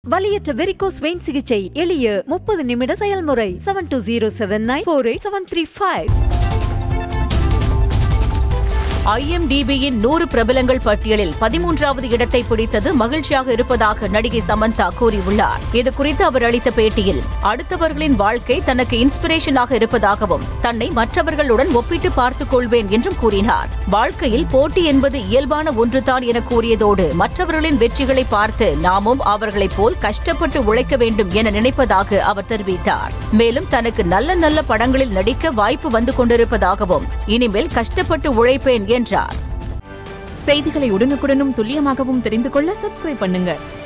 வலியற்ற varicose vein சிகிச்சை எளிய முப்பது நிமிட செயல்முறை seven two zero seven nine four eight seven three five ஐஎம்டிபியின் நூறு பிரபலங்கள் பட்டியலில் பதிமூன்றாவது இடத்தை பிடித்தது மகிழ்ச்சியாக இருப்பதாக நடிகை சமந்தா கூறியுள்ளார் இது குறித்து அவர் அளித்த பேட்டியில் அடுத்தவர்களின் வாழ்க்கை தனக்கு இன்ஸ்பிரேஷனாக இருப்பதாகவும் தன்னை மற்றவர்களுடன் ஒப்பிட்டு பார்த்துக் கொள்வேன் என்றும் கூறினார் வாழ்க்கையில் போட்டி என்பது இயல்பான ஒன்றுதான் என கூறியதோடு மற்றவர்களின் வெற்றிகளை பார்த்து நாமும் அவர்களைப் போல் கஷ்டப்பட்டு உழைக்க வேண்டும் என நினைப்பதாக அவர் தெரிவித்தார் மேலும் தனக்கு நல்ல நல்ல படங்களில் நடிக்க வாய்ப்பு வந்து கொண்டிருப்பதாகவும் இனிமேல் கஷ்டப்பட்டு உழைப்பேன் என்றார் செய்திகளை உடனுக்குடனும் துல்லியமாகவும் தெரிந்து கொள்ள சப்ஸ்கிரைப் பண்ணுங்க